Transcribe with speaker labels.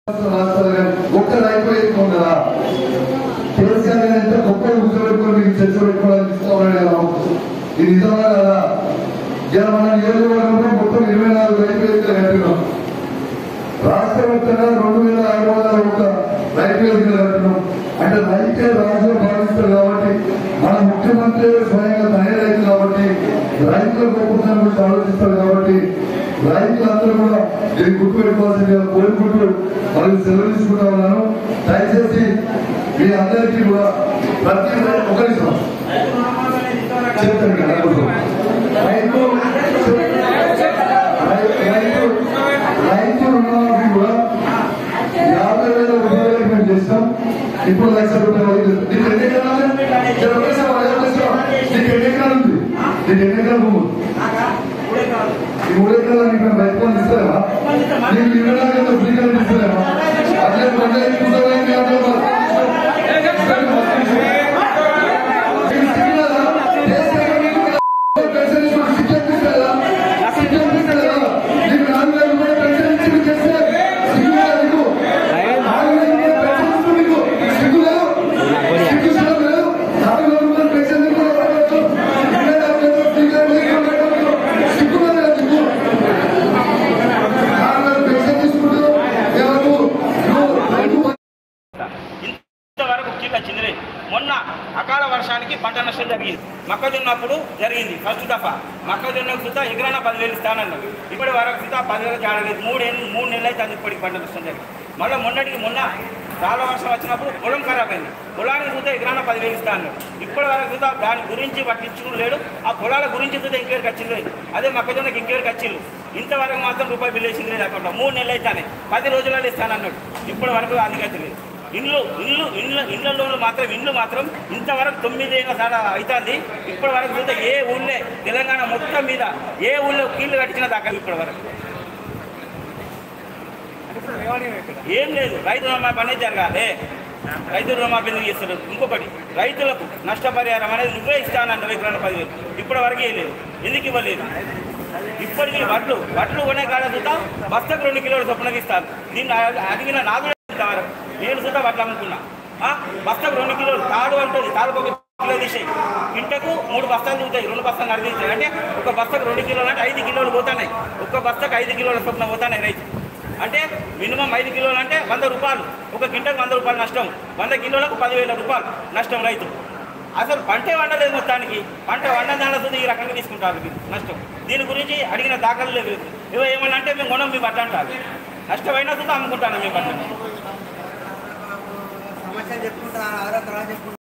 Speaker 1: రాష్ట్రాలు కానీ ఒక్క రైతు ఎక్కువ కేసీఆర్ గారు అంటే గొప్ప కూర్చోబెట్టుకొని మీకు చర్చ పెట్టుకోవడానికి ఇస్తామని ఇది నిజమా కదా ఇలా మన నియోజకవర్గంలో మొత్తం ఇరవై నాలుగు రైతు వేదికలు కట్టినాం రాష్ట్ర వ్యాప్తంగా రెండు వేల ఐదు వందల ఒక రైతు వేదికలు కట్టినాం అంటే రైతే రాజుగా భావిస్తారు కాబట్టి మన ముఖ్యమంత్రి స్వయంగా తనే రైతు కాబట్టి రైతుల గొప్పతనం గురించి ఆలోచిస్తారు కాబట్టి రైతులందరూ కూడా దీన్ని గుర్తుపెట్టుకోవాల్సిందిగా కోరుకుంటూ మరియు సెలవు తీసుకుంటా ఉన్నాను దయచేసి మీ అందరికీ కూడా ప్రతి ఒక నిమిషం చెప్తాను కదా కొంచెం. రైతు రైతు రైతు రుణమాఫీ కూడా యాభై వేల రూపాయలు మేము చేస్తాం ఇప్పుడు లక్ష రూపాయలు వరకు చేస్తాం. నీకు ఎన్ని ఎకరాలు ఇక్కడ ఒకేసారి ఐదు లక్షలు. నీకు ఎన్ని ఎకరాలు ఉంది నీకు ఎన్ని ఎకరాలు భూమి ఉంది? ఈ మూడు ఎకరాలు నీకు మేము రైతు బంధు ఇస్తారా నీకు ఇరవై నాలుగు గంటలు ఫ్రీ కరెంట్ ఇస్తారా అట్లే పండుగ కూర్చోవాలి మీ అందరూ మరి. మీకు సిగ్గులేదా? దేశంలో మీకు పెన్షన్ ఇచ్చి మీకు సిగ్గు అనిపిస్తలేదా? సిగ్గు అనిపిస్తలేదా? నీకు నాలుగు వేల రూపాయలు పెన్షన్ ఇచ్చి మీకు చేస్తే సిగ్గులేదా నీకు? నాలుగు వేల రూపాయలు పెన్షన్ ఇస్తూ మీకు సిగ్గు లేదు? సిగ్గు శరం లేదు? నాలుగు వేల రూపాయలు పెన్షన్ నీకు కూడా రావచ్చు. ఇరవై నాలుగు వేల రూపాయలు ఫ్రీ కరెంట్ నీకు కూడా రావచ్చు. సిగ్గు లేదా నీకు? నాలుగు వేల పెన్షన్ తీసుకుంటూ ఎవరు? నువ్వు రైతు
Speaker 2: ఇంతవరకు కీళ్ళ చిందిరే మొన్న అకాల వర్షానికి పంట నష్టం జరిగింది మొక్కజొన్నప్పుడు జరిగింది ఫస్ట్ దఫా మొక్కజొన్న సుతా ఎకరాన పదివేలు ఇస్తానన్నారు ఇప్పటి వరకు సుతా పదివేలు జాడలేదు మూడేళ్ళు మూడు నెలలు అయితే అది ఇప్పటికి పంట నష్టం జరిగింది మళ్ళీ మొన్నటికి మొన్న చాలా వర్షం వచ్చినప్పుడు పొలం ఖరాబ్ అయింది పొలానికి చూస్తే ఎకరాన పదివేలు ఇస్తా అన్నారు ఇప్పటి వరకు చూద్దా దాని గురించి పట్టించుకుని లేడు ఆ పొలాల గురించి చూస్తే ఇంకేరికి వచ్చింది లేదు అదే మొక్కజొన్నకి ఇంకేరికి వచ్చిండు ఇంతవరకు మాత్రం రూపాయి బిల్లు వేసింది లేదు అకౌంట్లో మూడు నెలలు అయితేనే పది రోజులలో ఇస్తానన్నాడు ఇప్పటి వరకు అందుకైతే లేదు ఇండ్లు ఇల్లు ఇండ్ల ఇండ్లలో మాత్రం ఇండ్లు మాత్రం ఇంతవరకు తొమ్మిది ఏళ్ళ సార్ అవుతుంది ఇప్పటి వరకు చూస్తే ఏ ఊళ్ళే తెలంగాణ మొత్తం మీద ఏ ఊళ్ళో కీళ్ళు కట్టించిన దాకా ఇప్పటి వరకు ఏం లేదు రైతు రుణమాఫీ అనేది జరగాలి రైతు రుణమాఫీ ఎందుకు చేస్తారు ఇంకొకటి రైతులకు నష్టపరిహారం అనేది నువ్వే ఇస్తానంట ఎకరాల పదివేలు ఇప్పటి వరకు ఏం లేదు ఎందుకు ఇవ్వలేదు ఇప్పటికీ వడ్లు వడ్లు కొనే కాడ చూద్దాం బస్తకు రెండు కిలోలు చొప్పునకి ఇస్తారు దీన్ని అ- అడిగిన నాకు కూడా ఇంతవరకు నేను చూద్దా వడ్లు అమ్ముకున్నా ఆ? బస్తకు రెండు కిలోలు తాడు అంటుంది తాడుకు ఒక కిలో తీసేయి ఇంటకు మూడు బస్తాలు దిగుతాయి రెండు బస్తాలు నడిపించాయి అంటే ఒక బస్తకు రెండు కిలోలు అంటే ఐదు కిలోలు పోతున్నాయి ఒక్క బస్తకు ఐదు కిలోల చొప్పున పోతున్నాయి రైతు అంటే మినిమం ఐదు కిలోలు అంటే వంద రూపాయలు ఒక గింటకు వంద రూపాయలు నష్టం వంద కిలోలకు పదివేల రూపాయలు నష్టం రైతు అసలు పంటే వండలేదు మొత్తానికి పంట వండ దానితో ఈ రకంగా తీసుకుంటారు మీరు నష్టం దీని గురించి అడిగిన దాఖలు లేవు ఇవో ఏమన్నా అంటే మేము కొనం మేము అట్లా అంటారు నష్టమైనా కూడా అమ్ముకుంటాను మేము పంట
Speaker 3: సమస్యలు చెప్పుకుంటారు ఎవరో తర్వాత చెప్పుకుంటారు